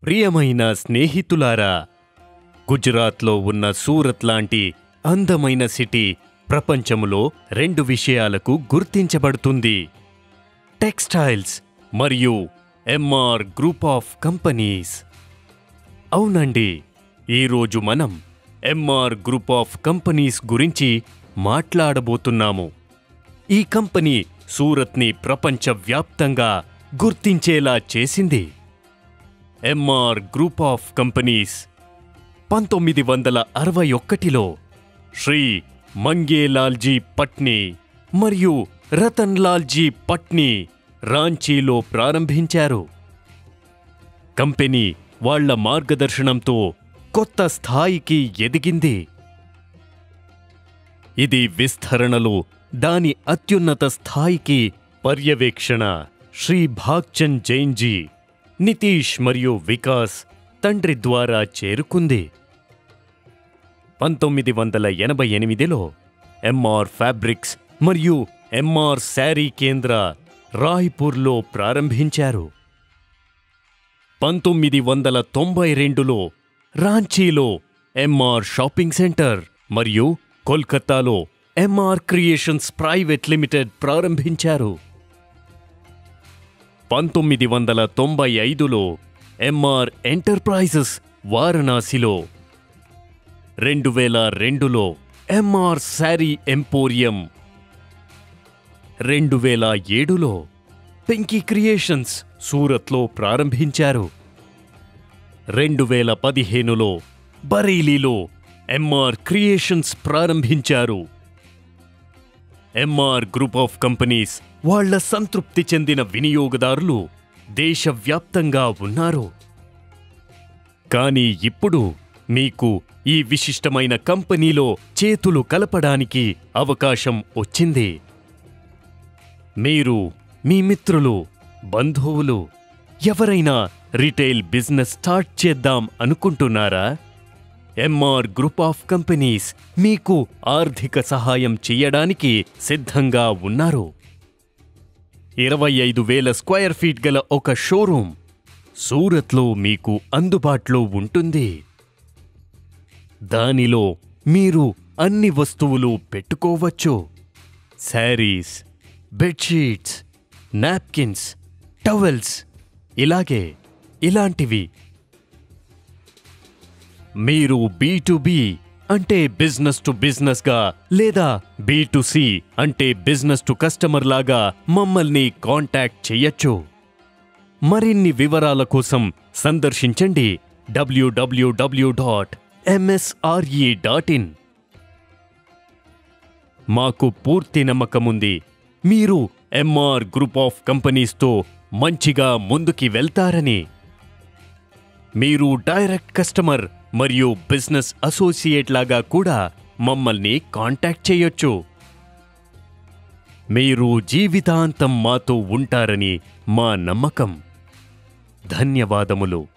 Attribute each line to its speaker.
Speaker 1: ప్రియమైన స్నేహితులారా గుజరాత్లో ఉన్న సూరత్ లాంటి అందమైన సిటీ ప్రపంచములో రెండు విషయాలకు గుర్తించబడుతుంది టెక్స్టైల్స్ మరియు ఎంఆర్ గ్రూప్ ఆఫ్ కంపెనీస్ అవునండి ఈరోజు మనం ఎంఆర్ గ్రూప్ ఆఫ్ కంపెనీస్ గురించి మాట్లాడబోతున్నాము ఈ కంపెనీ సూరత్ని ప్రపంచవ్యాప్తంగా గుర్తించేలా చేసింది ఎంఆర్ గ్రూప్ ఆఫ్ కంపెనీస్ పంతొమ్మిది వందల అరవై ఒక్కటిలో శ్రీ మంగేలాల్జీ పట్నీ మరియు రతన్ లాల్జీ పట్నీ రాంచీలో ప్రారంభించారు కంపెనీ వాళ్ళ మార్గదర్శనంతో కొత్త స్థాయికి ఎదిగింది ఇది విస్తరణలో దాని అత్యున్నత స్థాయికి పర్యవేక్షణ శ్రీ భాగ్చంద్ జైన్జీ నితీష్ మరియు వికాస్ తండ్రి ద్వారా చేరుకుంది పంతొమ్మిది వందల ఎనభై ఎనిమిదిలో ఎంఆర్ ఫ్యాబ్రిక్స్ మరియు ఎంఆర్ శారీ కేంద్ర రాయ్పూర్లో ప్రారంభించారు పంతొమ్మిది వందల తొంభై రెండులో రాంచీలో ఎంఆర్ షాపింగ్ సెంటర్ మరియు కోల్కతాలో ఎంఆర్ క్రియేషన్స్ ప్రైవేట్ లిమిటెడ్ ప్రారంభించారు పంతొమ్మిది వందల తొంభై ఐదులో ఎంఆర్ ఎంటర్ప్రైజెస్ వారణాసిలో రెండు వేల రెండులో ఎంఆర్ శారీ ఎంపోరియం రెండు వేల ఏడులో పింకీ క్రియేషన్స్ సూరత్లో ప్రారంభించారు రెండు వేల పదిహేనులో బరేలీలో ఎంఆర్ క్రియేషన్స్ ప్రారంభించారు ఎంఆర్ గ్రూప్ ఆఫ్ కంపెనీస్ వాళ్ళ సంతృప్తి చెందిన వినియోగదారులు దేశవ్యాప్తంగా ఉన్నారు కానీ ఇప్పుడు మీకు ఈ విశిష్టమైన కంపెనీలో చేతులు కలపడానికి అవకాశం వచ్చింది మీరు మీ మిత్రులు బంధువులు ఎవరైనా రిటైల్ బిజినెస్ స్టార్ట్ చేద్దాం అనుకుంటున్నారా ఎంఆర్ గ్రూప్ ఆఫ్ కంపెనీస్ మీకు ఆర్థిక సహాయం చేయడానికి సిద్ధంగా ఉన్నారు ఇరవై ఐదు వేల స్క్వేర్ ఫీట్ గల ఒక షోరూమ్ సూరత్లో మీకు అందుబాటులో ఉంటుంది దానిలో మీరు అన్ని వస్తువులు పెట్టుకోవచ్చు శారీస్ బెడ్షీట్స్ నాప్కిన్స్ టవల్స్ ఇలాగే ఇలాంటివి మీరు బీ టు బి అంటే బిజినెస్ టు బిజినెస్ గా లేదా బీ టు సి అంటే బిజినెస్ టు కస్టమర్ లాగా మమ్మల్ని కాంటాక్ట్ చెయ్యొచ్చు మరిన్ని వివరాల కోసం సందర్శించండి డబ్ల్యూడబ్ల్యూడబ్ల్యూ డాట్ ఎంఎస్ఆర్ఈ డాట్ ఇన్ మాకు పూర్తి నమ్మకముంది మీరు ఎంఆర్ గ్రూప్ ఆఫ్ కంపెనీస్తో మంచిగా ముందుకి వెళ్తారని మీరు డైరెక్ట్ కస్టమర్ మరియు బిజినెస్ అసోసియేట్ లాగా కూడా మమ్మల్ని కాంటాక్ట్ చేయొచ్చు మీరు జీవితాంతం మాతో ఉంటారని మా నమ్మకం ధన్యవాదములు